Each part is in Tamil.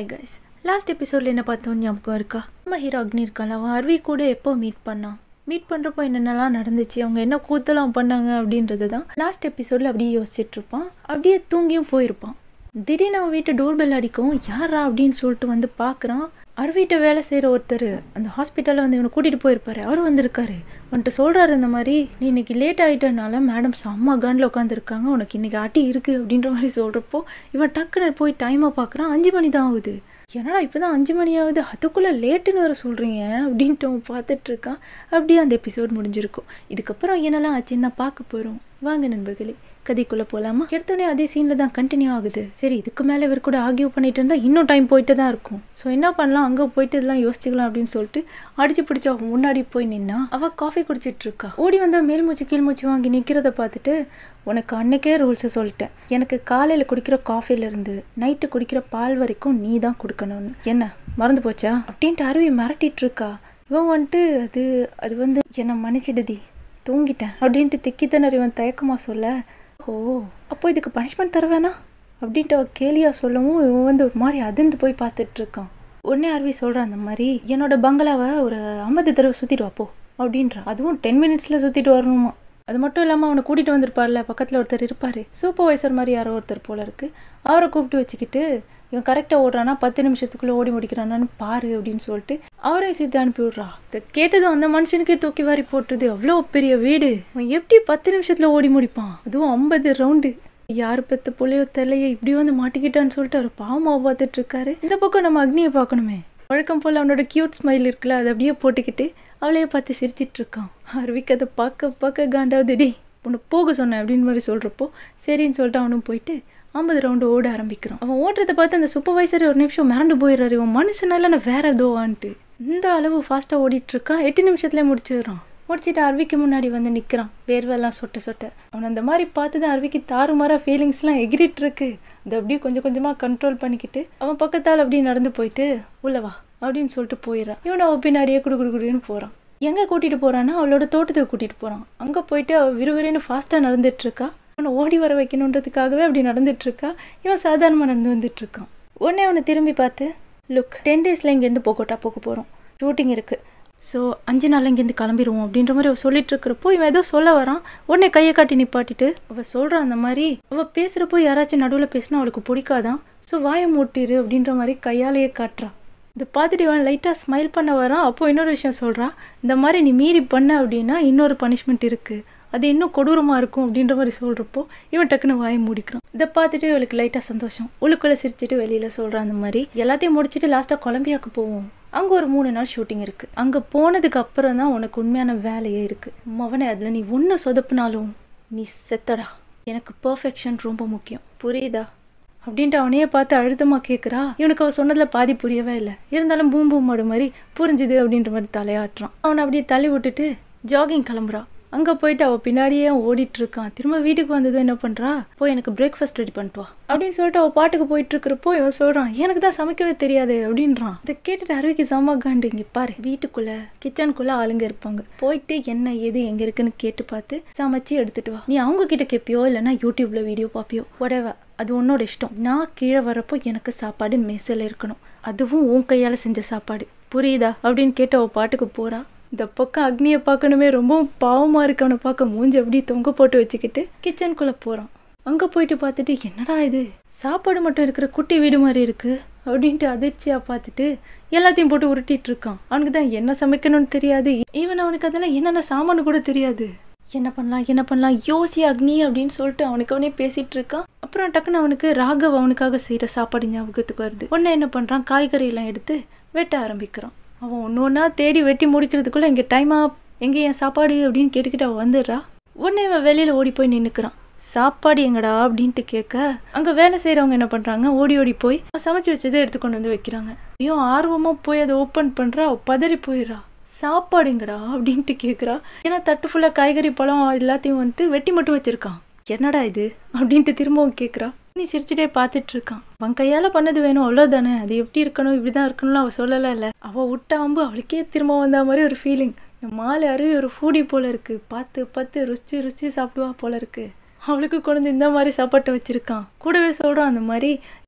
ஹாய் கைஸ் லாஸ்ட் எபிசோடில் என்ன பார்த்தோம் ஞாபகம் இருக்கா நம்ம ஹீரோ அக்னி இருக்கான்ல அவன் அருவி கூட எப்போ மீட் பண்ணான் மீட் பண்ணுறப்போ என்னென்னலாம் நடந்துச்சு அவங்க என்ன கூத்தலாம் பண்ணாங்க அப்படின்றது தான் லாஸ்ட் எபிசோடில் அப்படியே யோசிச்சுட்டு இருப்பான் அப்படியே தூங்கியும் போயிருப்பான் திடீர்னு அவன் வீட்டு டோர் பெல் அடிக்கவும் யாரா அப்படின்னு சொல்லிட்டு வந்து பார்க்குறான் அருவிட்ட வேலை செய்கிற ஒருத்தர் அந்த ஹாஸ்பிட்டலில் வந்து இவனை கூட்டிகிட்டு போயிருப்பாரு அவர் வந்திருக்காரு வந்துட்டு சொல்கிறாரு இந்த மாதிரி நீ இன்னைக்கு லேட் ஆகிட்டனால மேடம் செம்ம கன்ல உட்காந்துருக்காங்க உனக்கு இன்னைக்கு அடி இருக்குது அப்படின்ற மாதிரி சொல்கிறப்போ இவன் டக்குன்னு போய் டைமை பார்க்குறான் அஞ்சு மணி தான் ஆகுது என்னடா இப்போ தான் அஞ்சு மணி ஆகுது அதுக்குள்ளே லேட்டுன்னு வர சொல்கிறீங்க அப்படின்ட்டு அவன் பார்த்துட்டு இருக்கான் அப்படியே அந்த எபிசோட் முடிஞ்சிருக்கும் இதுக்கப்புறம் என்னெல்லாம் ஆச்சுன்னு தான் பார்க்க போகிறோம் வாங்க நண்பர்களே கதைக்குள்ளே போகலாமா எடுத்தோடனே அதே சீனில் தான் கண்டினியூ ஆகுது சரி இதுக்கு மேலே இவர் கூட ஆகியோ பண்ணிட்டு இருந்தால் இன்னும் டைம் போயிட்டு தான் இருக்கும் ஸோ என்ன பண்ணலாம் அங்கே போயிட்டு இதெல்லாம் யோசிச்சுக்கலாம் அப்படின்னு சொல்லிட்டு அடிச்சு பிடிச்சி அவன் முன்னாடி போய் நின்னா அவள் காஃபி குடிச்சிட்டு இருக்கா ஓடி வந்தா மேல் மூச்சு கீழ் மூச்சு வாங்கி நிற்கிறத பார்த்துட்டு உனக்கு அன்னைக்கே ரூல்ஸை சொல்லிட்டேன் எனக்கு காலையில் குடிக்கிற காஃபிலேருந்து நைட்டு குடிக்கிற பால் வரைக்கும் நீ தான் கொடுக்கணும்னு என்ன மறந்து போச்சா அப்படின்ட்டு அருவி மிரட்டிட்டு இருக்கா இவன் வந்துட்டு அது அது வந்து என்னை மன்னிச்சிடுதி தூங்கிட்டேன் அப்படின்ட்டு திக்கித்தனர் இவன் தயக்கமாக சொல்ல ஓ அப்போ இதுக்கு பனிஷ்மெண்ட் தர வேணா அப்படின்ட்டு அவ கேலியாக சொல்லவும் இவன் வந்து ஒரு மாதிரி அதிர்ந்து போய் பார்த்துட்டு இருக்கான் உடனே அருவி சொல்கிறான் அந்த மாதிரி என்னோட பங்களாவை ஒரு ஐம்பது தடவை சுற்றிட்டு வாப்போ அப்படின்றான் அதுவும் டென் மினிட்ஸில் சுற்றிட்டு வரணுமா அது மட்டும் இல்லாமல் அவனை கூட்டிகிட்டு வந்திருப்பார்ல பக்கத்தில் ஒருத்தர் இருப்பார் சூப்பர்வைசர் மாதிரி யாரோ ஒருத்தர் போல இருக்கு அவரை கூப்பிட்டு வச்சுக்கிட்டு இவன் கரெக்டாக ஓடுறானா பத்து நிமிஷத்துக்குள்ளே ஓடி முடிக்கிறானான்னு பாரு அப்படின்னு சொல்லிட்டு அவரை சேர்த்து அனுப்பி விட்றா இதை கேட்டதும் அந்த மனுஷனுக்கே தூக்கி வாரி போட்டுது அவ்வளோ பெரிய வீடு அவன் எப்படி பத்து நிமிஷத்தில் ஓடி முடிப்பான் அதுவும் ஐம்பது ரவுண்டு யார் பெத்த புள்ளையோ தெரியலையே இப்படி வந்து மாட்டிக்கிட்டான்னு சொல்லிட்டு அவர் பாவமாக பார்த்துட்டு இருக்காரு இந்த பக்கம் நம்ம அக்னியை பார்க்கணுமே வழக்கம் போல் அவனோட கியூட் ஸ்மைல் இருக்குல்ல அதை அப்படியே போட்டுக்கிட்டு அவளையே பார்த்து சிரிச்சிட்டு இருக்கான் அருவிக்கு அதை பார்க்க பார்க்க காண்டாவது டே உன்னை போக சொன்னேன் அப்படின்னு மாதிரி சொல்கிறப்போ சரின்னு சொல்லிட்டு அவனும் போயிட்டு ஐம்பது ரவுண்டு ஓட ஆரம்பிக்கிறான் அவன் ஓடுறத பார்த்து அந்த சூப்பர்வைசர் ஒரு நிமிஷம் மிரண்டு போயிடுறாரு இவன் மனுஷனால நான் வேற ஏதோவான்ட்டு இந்த அளவு ஃபாஸ்ட்டாக ஓடிட்டு இருக்கான் எட்டு நிமிஷத்துலேயே முடிச்சிடுறான் முடிச்சிட்டு அருவிக்கு முன்னாடி வந்து நிற்கிறான் வேர்வெல்லாம் சொட்ட சொட்ட அவன் அந்த மாதிரி பார்த்து தான் அருவிக்கு தாறுமாறாக ஃபீலிங்ஸ்லாம் எகிரிட்டு இருக்கு அதை அப்படியே கொஞ்சம் கொஞ்சமாக கண்ட்ரோல் பண்ணிக்கிட்டு அவன் பக்கத்தால் அப்படியே நடந்து போயிட்டு உள்ளவா அப்படின்னு சொல்லிட்டு போயிடறான் இவன் அவன் பின்னாடியே குடு குடு குடுன்னு போகிறான் எங்கே கூட்டிகிட்டு போகிறான்னா அவளோட தோட்டத்துக்கு கூட்டிகிட்டு போகிறான் அங்கே போயிட்டு அவள் விறுவிறுன்னு ஃபாஸ்ட்டாக நடந்துட்டு இருக்கா அவனை ஓடி வர வைக்கணுன்றதுக்காகவே அப்படி நடந்துட்டு இருக்கா இவன் சாதாரணமாக நடந்து வந்துட்டு இருக்கான் உடனே அவனை திரும்பி பார்த்து லுக் டென் டேஸில் இங்கேருந்து போகட்டா போக போகிறோம் ஷூட்டிங் இருக்குது ஸோ அஞ்சு நாள் இங்கேருந்து கிளம்பிடுவோம் அப்படின்ற மாதிரி அவள் சொல்லிட்டு இருக்கிறப்போ இவன் ஏதோ சொல்ல வரான் உடனே கையை காட்டி நிப்பாட்டிட்டு அவள் சொல்கிறான் அந்த மாதிரி அவள் பேசுகிறப்போ யாராச்சும் நடுவில் பேசினா அவளுக்கு பிடிக்காதான் ஸோ வாயை மூட்டிரு அப்படின்ற மாதிரி கையாலேயே காட்டுறான் இதை பார்த்துட்டு இவன் லைட்டாக ஸ்மைல் பண்ண வரான் அப்போ இன்னொரு விஷயம் சொல்கிறான் இந்த மாதிரி நீ மீறி பண்ண அப்படின்னா இன்னொரு பனிஷ்மெண்ட் இருக்குது அது இன்னும் கொடூரமாக இருக்கும் அப்படின்ற மாதிரி சொல்கிறப்போ இவன் டக்குன்னு வாயை மூடிக்கிறான் இதை பார்த்துட்டு இவளுக்கு லைட்டாக சந்தோஷம் உள்ளுக்குள்ளே சிரிச்சிட்டு வெளியில் சொல்கிறான் அந்த மாதிரி எல்லாத்தையும் முடிச்சுட்டு லாஸ்ட்டாக கொலம்பியாவுக்கு போவோம் அங்கே ஒரு மூணு நாள் ஷூட்டிங் இருக்குது அங்கே போனதுக்கு அப்புறம் தான் உனக்கு உண்மையான வேலையே இருக்குது மவனே அதில் நீ ஒன்று சொதப்புனாலும் நீ செத்தடா எனக்கு பர்ஃபெக்ஷன் ரொம்ப முக்கியம் புரியுதா அப்படின்ட்டு அவனையே பார்த்து அழுத்தமாக கேட்குறா இவனுக்கு அவள் சொன்னதில் பாதி புரியவே இல்லை இருந்தாலும் பூம் பூம் மாடு மாதிரி புரிஞ்சுது அப்படின்ற மாதிரி தலையாட்டுறான் அவனை அப்படியே தள்ளி விட்டுட்டு ஜாகிங் கிளம்புறா அங்கே போயிட்டு அவள் பின்னாடியே ஓடிட்டு இருக்கான் திரும்ப வீட்டுக்கு வந்ததும் என்ன பண்ணுறா போய் எனக்கு பிரேக்ஃபாஸ்ட் ரெடி பண்ணிட்டு வா அப்படின்னு சொல்லிட்டு அவள் பாட்டுக்கு போயிட்டு இருக்கிறப்போ இவன் சொல்கிறான் எனக்கு தான் சமைக்கவே தெரியாது அப்படின்றான் இதை கேட்டுட்டு அருவிக்கு செம்ம காண்டு இங்கே பாரு வீட்டுக்குள்ளே கிச்சனுக்குள்ளே ஆளுங்க இருப்பாங்க போயிட்டு என்ன ஏது எங்கே இருக்குன்னு கேட்டு பார்த்து சமைச்சு எடுத்துட்டு வா நீ அவங்க கிட்ட கேட்பியோ இல்லைன்னா யூடியூப்ல வீடியோ பார்ப்பியோ உடவ அது உன்னோட இஷ்டம் நான் கீழே வரப்போ எனக்கு சாப்பாடு மெஸ்ஸில் இருக்கணும் அதுவும் உன் கையால் செஞ்ச சாப்பாடு புரியுதா அப்படின்னு கேட்டு அவள் பாட்டுக்கு போறா இந்த பக்கம் அக்னியை பார்க்கணுமே ரொம்பவும் பாவமாக இருக்கு அவனை பார்க்க மூஞ்சி அப்படியே தொங்க போட்டு வச்சுக்கிட்டு கிச்சனுக்குள்ளே போகிறான் அங்கே போயிட்டு பார்த்துட்டு என்னடா இது சாப்பாடு மட்டும் இருக்கிற குட்டி வீடு மாதிரி இருக்கு அப்படின்ட்டு அதிர்ச்சியாக பார்த்துட்டு எல்லாத்தையும் போட்டு உருட்டிட்டு இருக்கான் அவனுக்கு தான் என்ன சமைக்கணும்னு தெரியாது ஈவன் அவனுக்கு அதெல்லாம் என்னென்ன சாமானு கூட தெரியாது என்ன பண்ணலாம் என்ன பண்ணலாம் யோசி அக்னி அப்படின்னு சொல்லிட்டு அவனுக்கு அவனே பேசிட்டு இருக்கான் அப்புறம் டக்குன்னு அவனுக்கு ராகவ் அவனுக்காக செய்கிற சாப்பாடு ஞாபகத்துக்கு வருது உடனே என்ன பண்ணுறான் காய்கறியெல்லாம் எடுத்து வெட்ட ஆரம்பிக்கிறான் அவன் ஒன்று ஒன்றா தேடி வெட்டி முடிக்கிறதுக்குள்ளே இங்கே டைமா எங்கே என் சாப்பாடு அப்படின்னு கேட்டுக்கிட்டு அவன் வந்துடுறா உடனே அவன் வெளியில் ஓடி போய் நின்றுக்கிறான் சாப்பாடு எங்கடா அப்படின்ட்டு கேட்க அங்கே வேலை செய்கிறவங்க என்ன பண்ணுறாங்க ஓடி ஓடி போய் சமைச்சு வச்சதை எடுத்து கொண்டு வந்து வைக்கிறாங்க ஐயோ ஆர்வமாக போய் அதை ஓப்பன் பண்ணுறா பதறி போயிடுறா சாப்பாடுங்கடா அப்படின்ட்டு கேட்குறா ஏன்னா தட்டு ஃபுல்லாக காய்கறி பழம் எல்லாத்தையும் வந்துட்டு வெட்டி மட்டும் வச்சுருக்கான் என்னடா இது அப்படின்ட்டு திரும்பவும் கேட்குறா நீ சிரிச்சுட்டே பார்த்துட்டு இருக்கான் அவன் கையால பண்ணது வேணும் அவ்வளோதானே அது எப்படி இருக்கணும் இப்படிதான் இருக்கணும்னு அவ சொல்லல இல்ல அவ விட்ட அம்பு அவளுக்கே திரும்ப வந்த மாதிரி ஒரு ஃபீலிங் மாலை அருவி ஒரு ஃபூடி போல இருக்கு பார்த்து பார்த்து ருச்சி ருச்சி சாப்பிடுவா போல இருக்கு அவளுக்கு கொண்டு இந்த மாதிரி சாப்பாட்டை வச்சிருக்கான் கூடவே சொல்றான் அந்த மாதிரி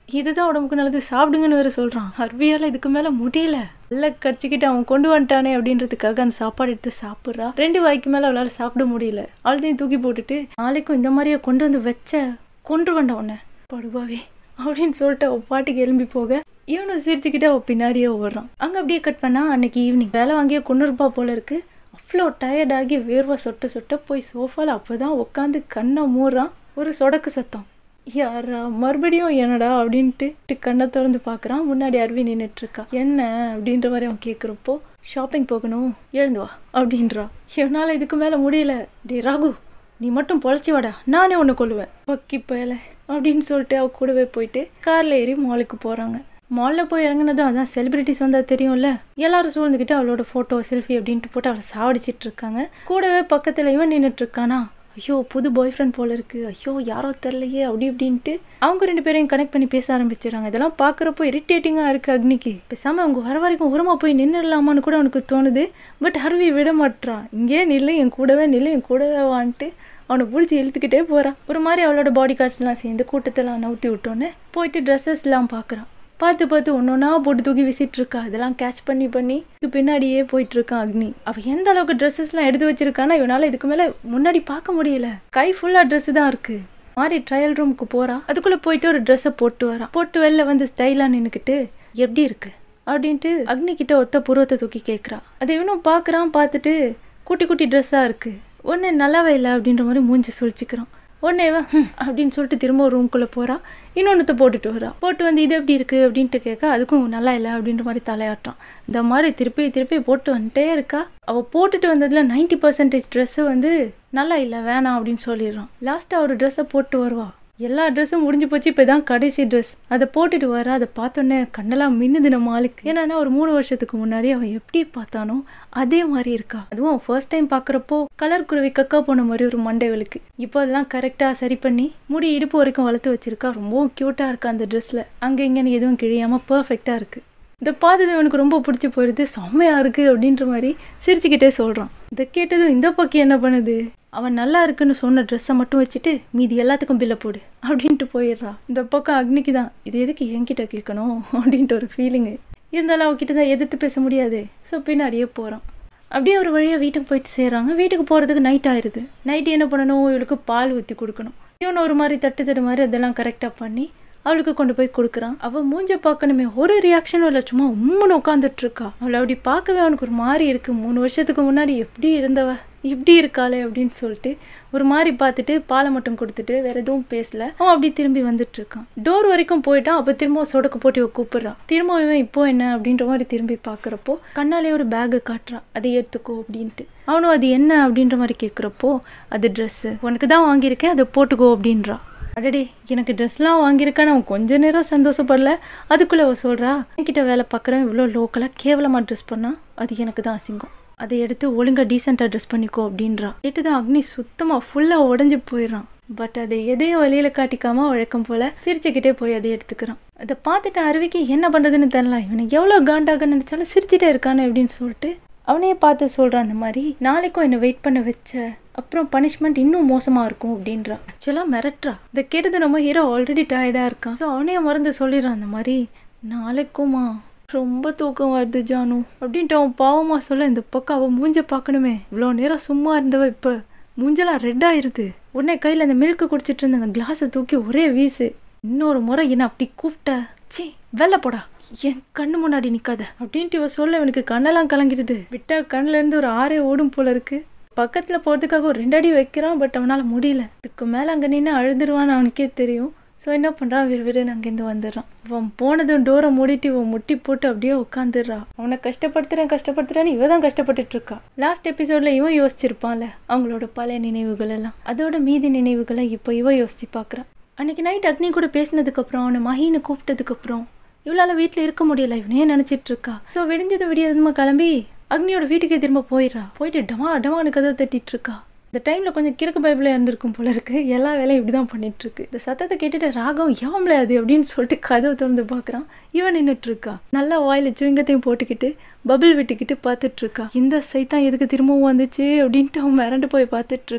இதுதான் உடம்புக்கு நல்லது சாப்பிடுங்கன்னு வேற சொல்றான் ஹர்வியால இதுக்கு மேல முடியல நல்லா கடிச்சிக்கிட்டு அவன் கொண்டு வந்துட்டானே அப்படின்றதுக்காக அந்த சாப்பாடு எடுத்து சாப்பிட்றா ரெண்டு வாய்க்கு மேல அவளால சாப்பிட முடியல அழுதையும் தூக்கி போட்டுட்டு நாளைக்கும் இந்த மாதிரியே கொண்டு வந்து வச்ச கொன்று வேண்டாம் உன்னை படுவாவே அப்படின்னு சொல்லிட்டு அவ பாட்டுக்கு எழும்பி போக இவனும் சிரிச்சுக்கிட்டு அவ பின்னாடியே ஓடுறான் அங்க அப்படியே கட் பண்ணா அன்னைக்கு ஈவினிங் வேலை வாங்கிய கொண்டு இருப்பா போல இருக்கு அவ்வளோ டயர்டாகி வேர்வை சொட்ட சொட்ட போய் சோஃபால அப்பதான் உட்காந்து கண்ணை மூடுறான் ஒரு சொடக்கு சத்தம் யாரா மறுபடியும் என்னடா அப்படின்ட்டு கண்ணை திறந்து பார்க்குறான் முன்னாடி அருவி நின்றுட்டு இருக்கா என்ன அப்படின்ற மாதிரி அவன் கேட்குறப்போ ஷாப்பிங் போகணும் எழுந்து வா அப்படின்றா என்னால் இதுக்கு மேலே முடியல டே ராகு நீ மட்டும் பொழைச்சி வாடா நானே உன்னை கொள்ளுவேன் பக்கி பயல அப்படின்னு சொல்லிட்டு அவ கூடவே போயிட்டு காரில் ஏறி மாலுக்கு போகிறாங்க மாலில் போய் இறங்குனதும் அதான் செலிபிரிட்டிஸ் வந்தால் தெரியும்ல எல்லாரும் சூழ்ந்துக்கிட்டு அவளோட ஃபோட்டோ செல்ஃபி அப்படின்ட்டு போட்டு அவளை சாவடிச்சிட்டு இருக்காங்க கூடவே பக்கத்தில் இவன் நின்றுட்டு இருக்கானா ஐயோ புது பாய் ஃப்ரெண்ட் போல இருக்கு ஐயோ யாரோ தெரிலையே அப்படி இப்படின்ட்டு அவங்க ரெண்டு பேரையும் கனெக்ட் பண்ணி பேச ஆரம்பிச்சிடறாங்க இதெல்லாம் பார்க்குறப்போ இரிட்டேட்டிங்காக இருக்கு அக்னிக்கு பேசாமல் அவங்க வர வரைக்கும் உரமா போய் நின்றுடலாமான்னு கூட அவனுக்கு தோணுது பட் ஹர்வி விட மாட்டான் இங்கே நில்லு என் கூடவே நில்லு என் கூடவே வான்ட்டு அவனை பிடிச்சி இழுத்துக்கிட்டே போகிறான் ஒரு மாதிரி அவளோட பாடி கார்ட்ஸ்லாம் சேர்ந்து கூட்டத்தெல்லாம் நவுத்தி விட்டோன்னே போயிட்டு ட்ரெஸ்ஸஸ்லாம் பார்க்குறான் பார்த்து பார்த்து ஒன்னொன்னா போட்டு தூக்கி வீசிட்டு இருக்கா அதெல்லாம் கேட்ச் பண்ணி பண்ணி இதுக்கு பின்னாடியே போயிட்டு இருக்கான் அக்னி அவ எந்த அளவுக்கு ட்ரெஸ்ஸஸ்லாம் எடுத்து வச்சிருக்கானா இவனால இதுக்கு மேல முன்னாடி பார்க்க முடியல கை ஃபுல்லா Dress தான் இருக்கு மாதிரி ட்ரையல் ரூமுக்கு போறா அதுக்குள்ள போயிட்டு ஒரு ட்ரெஸ்ஸை போட்டு வரான் போட்டு வெளில வந்து ஸ்டைலா நின்னுக்கிட்டு எப்படி இருக்கு அப்படின்ட்டு அக்னி கிட்ட ஒத்த புருவத்தை தூக்கி கேட்குறா அதை இவனும் பார்க்குறான் பார்த்துட்டு குட்டி குட்டி ட்ரெஸ்ஸாக இருக்கு ஒன்று நல்லாவே இல்லை அப்படின்ற மாதிரி மூஞ்சி சுழிச்சிக்கிறான் உடனே இவன் "ஹம்" அப்படின்னு சொல்லிட்டு திரும்ப ஒரு ரூம்குள்ளே போகிறான் இன்னொன்றுத்த போட்டுட்டு வரான் போட்டு வந்து இது எப்படி இருக்குது அப்படின்ட்டு கேட்க அதுக்கும் நல்லா இல்லை அப்படின்ற மாதிரி தலையாட்டுறான் இந்த மாதிரி திருப்பி திருப்பி போட்டு வந்துட்டே இருக்கா அவள் போட்டுட்டு வந்ததில் நைன்டி பர்சன்டேஜ் ட்ரெஸ்ஸு வந்து நல்லா இல்லை வேணாம் அப்படின்னு சொல்லிடுறான் லாஸ்ட்டாக ஒரு ட்ரெஸ்ஸை போட்டு வருவா எல்லா ட்ரெஸ்ஸும் முடிஞ்சு போச்சு இப்போ தான் கடைசி ட்ரெஸ் அதை போட்டுட்டு வர அதை பார்த்தோன்னே கண்ணெல்லாம் மின்னுது நம்ம ஆளுக்கு ஏன்னா ஒரு மூணு வருஷத்துக்கு முன்னாடி அவன் எப்படி பார்த்தானோ அதே மாதிரி இருக்கா அதுவும் ஃபர்ஸ்ட் டைம் பார்க்குறப்போ கலர் குருவி கக்கா போன மாதிரி ஒரு மண்டைவலுக்கு இப்போ அதெல்லாம் கரெக்டாக சரி பண்ணி முடி இடுப்பு வரைக்கும் வளர்த்து வச்சிருக்கா ரொம்பவும் க்யூட்டாக இருக்கா அந்த ட்ரெஸ்ஸில் அங்கே இங்கேன்னு எதுவும் கிழியாமல் பர்ஃபெக்டாக இருக்குது இதை பார்த்தது இவனுக்கு ரொம்ப பிடிச்சி போயிடுது செம்மையா இருக்கு அப்படின்ற மாதிரி சிரிச்சுக்கிட்டே சொல்கிறான் இதை கேட்டதும் இந்த பக்கம் என்ன பண்ணுது அவன் நல்லா இருக்குன்னு சொன்ன ட்ரெஸ்ஸை மட்டும் வச்சுட்டு மீதி எல்லாத்துக்கும் பில்லை போடு அப்படின்ட்டு போயிடுறா இந்த பக்கம் அக்னிக்கு தான் இது எதுக்கு என்கிட்ட கேட்கணும் அப்படின்ட்டு ஒரு ஃபீலிங்கு இருந்தாலும் அவகிட்ட தான் எதிர்த்து பேச முடியாது ஸோ பின்னாடியே போகிறான் அப்படியே ஒரு வழியாக வீட்டுக்கு போயிட்டு சேர்றாங்க வீட்டுக்கு போகிறதுக்கு நைட் ஆயிடுது நைட் என்ன பண்ணணும் இவளுக்கு பால் ஊற்றி கொடுக்கணும் இவன் ஒரு மாதிரி தட்டு தட்டு மாதிரி அதெல்லாம் கரெக்டாக பண்ணி அவளுக்கு கொண்டு போய் கொடுக்குறான் அவ மூஞ்ச பார்க்கணுமே ஒரு ரியாக்ஷனும் இல்லை சும்மா உம்முன்னு உட்காந்துட்டு இருக்கா அவளை அப்படி பார்க்கவே அவனுக்கு ஒரு மாதிரி இருக்கு மூணு வருஷத்துக்கு முன்னாடி எப்படி இருந்தவ இப்படி இருக்காளே அப்படின்னு சொல்லிட்டு ஒரு மாதிரி பார்த்துட்டு பாலை மட்டும் கொடுத்துட்டு வேற எதுவும் பேசல அவன் அப்படி திரும்பி வந்துட்டு இருக்கான் டோர் வரைக்கும் போயிட்டான் அப்போ திரும்ப சொடக்கு போட்டு இவ கூப்பிடுறான் திரும்ப இவன் இப்போ என்ன அப்படின்ற மாதிரி திரும்பி பார்க்குறப்போ கண்ணாலே ஒரு பேக்கை காட்டுறான் அதை எடுத்துக்கோ அப்படின்ட்டு அவனும் அது என்ன அப்படின்ற மாதிரி கேட்குறப்போ அது ட்ரெஸ்ஸு உனக்கு தான் வாங்கியிருக்கேன் அதை போட்டுக்கோ அப்படின்றா அடடே எனக்கு ட்ரெஸ்லாம் வாங்கியிருக்கேன் அவன் கொஞ்ச நேரம் சந்தோஷப்படல அதுக்குள்ளே அவள் சொல்கிறா என்கிட்ட வேலை பார்க்குறேன் இவ்வளோ லோக்கலாக கேவலமாக ட்ரெஸ் பண்ணா அது எனக்கு தான் அசிங்கம் அதை எடுத்து ஒழுங்காக டீசெண்டாக ட்ரெஸ் பண்ணிக்கோ அப்படின்றா கேட்டுதான் அக்னி சுத்தமாக ஃபுல்லாக உடஞ்சி போயிடுறான் பட் அதை எதையும் வெளியில் காட்டிக்காம வழக்கம் போல் சிரிச்சுக்கிட்டே போய் அதை எடுத்துக்கிறான் அதை பார்த்துட்டு அருவிக்கு என்ன பண்ணுறதுன்னு தெரியல இவனுக்கு எவ்வளோ காண்டாக நினச்சாலும் சிரிச்சிட்டே இருக்கானு அப்படின்னு சொல்லிட்டு அவனையே பார்த்து சொல்கிறான் அந்த மாதிரி நாளைக்கும் என்னை வெயிட் பண்ண வச்ச அப்புறம் பனிஷ்மெண்ட் இன்னும் மோசமாக இருக்கும் அப்படின்றா ஆக்சுவலாக மிரட்டுறா இதை கேட்டது நம்ம ஹீரோ ஆல்ரெடி டயர்டாக இருக்கான் ஸோ அவனே மறந்து சொல்லிடுறான் அந்த மாதிரி நாளைக்குமா ரொம்ப தூக்கம் வருது ஜானு அப்படின்ட்டு அவன் பாவமாக சொல்ல இந்த பக்கம் அவன் மூஞ்ச பார்க்கணுமே இவ்வளோ நேரம் சும்மா இருந்தவ இப்போ மூஞ்செல்லாம் ரெட் ஆயிருது உடனே கையில் அந்த மில்க்கு குடிச்சிட்டு இருந்த அந்த கிளாஸை தூக்கி ஒரே வீசு இன்னொரு முறை என்ன அப்படி கூப்பிட்ட ச்சீ வெளில போடா என் கண்ணு முன்னாடி நிக்காத அப்படின்ட்டு இவ சொல்ல இவனுக்கு கண்ணெல்லாம் கலங்கிடுது விட்டா கண்ணுல இருந்து ஒரு ஆறே ஓடும் போல இருக்கு பக்கத்துல போறதுக்காக ஒரு ரெண்டு அடி வைக்கிறான் பட் அவனால முடியல இதுக்கு மேல அங்க நின்று அழுதுருவான்னு அவனுக்கே தெரியும் ஸோ என்ன பண்ணுறான் விறுவிறுன்னு அங்கேருந்து வந்துடுறான் அவன் போனதும் டோரை மூடிட்டு இவன் முட்டி போட்டு அப்படியே உட்காந்துடுறா அவனை கஷ்டப்படுத்துறேன் கஷ்டப்படுத்துறேன்னு இவ தான் கஷ்டப்பட்டுட்டு இருக்கா லாஸ்ட் எபிசோட்ல இவன் யோசிச்சிருப்பான்ல அவங்களோட பழைய நினைவுகள் எல்லாம் அதோட மீதி நினைவுகளை இப்போ இவ யோசிச்சு பார்க்குறான் அன்னைக்கு நைட் அக்னி கூட பேசினதுக்கப்புறம் அவனை மகின்னு கூப்பிட்டதுக்கப்புறம் இவளால் வீட்டில் இருக்க முடியல இவனே நினச்சிட்டு இருக்கா ஸோ விடிஞ்சது விடியதுமா கிளம்பி அக்னியோட வீட்டுக்கே திரும்ப போயிடுறா போயிட்டு டமா டமான்னு கதவை தட்டிட்டு இருக்கா இந்த டைமில் கொஞ்சம் கிறுக்கு பைபிள் இருந்திருக்கும் போல இருக்கு எல்லா வேலையும் இப்படி தான் பண்ணிட்டு இருக்கு இந்த சத்தத்தை கேட்டுட்டு ராகம் யாமல அது அப்படின்னு சொல்லிட்டு கதவை திறந்து பார்க்குறான் இவன் நின்றுட்டு இருக்கா நல்லா வாயில சுவிங்கத்தையும் போட்டுக்கிட்டு பபிள் விட்டுக்கிட்டு பார்த்துட்டு இருக்கா இந்த சைத்தான் எதுக்கு திரும்பவும் வந்துச்சு அப்படின்ட்டு அவன் மிரண்டு போய் பார்த்துட்டு இருக்கான்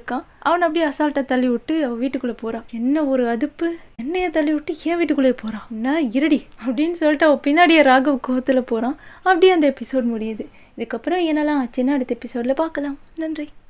அவனை அப்படியே அசால்ட்டாக தள்ளி விட்டு அவள் வீட்டுக்குள்ளே போகிறான் என்ன ஒரு அதுப்பு என்னைய தள்ளி விட்டு ஏன் வீட்டுக்குள்ளே போகிறான் என்ன இருடி அப்படின்னு சொல்லிட்டு அவள் பின்னாடியே ராகவ் கோவத்தில் போகிறான் அப்படியே அந்த எபிசோட் முடியுது இதுக்கப்புறம் என்னெல்லாம் ஆச்சுன்னு அடுத்த எபிசோடில் பார்க்கலாம் நன்றி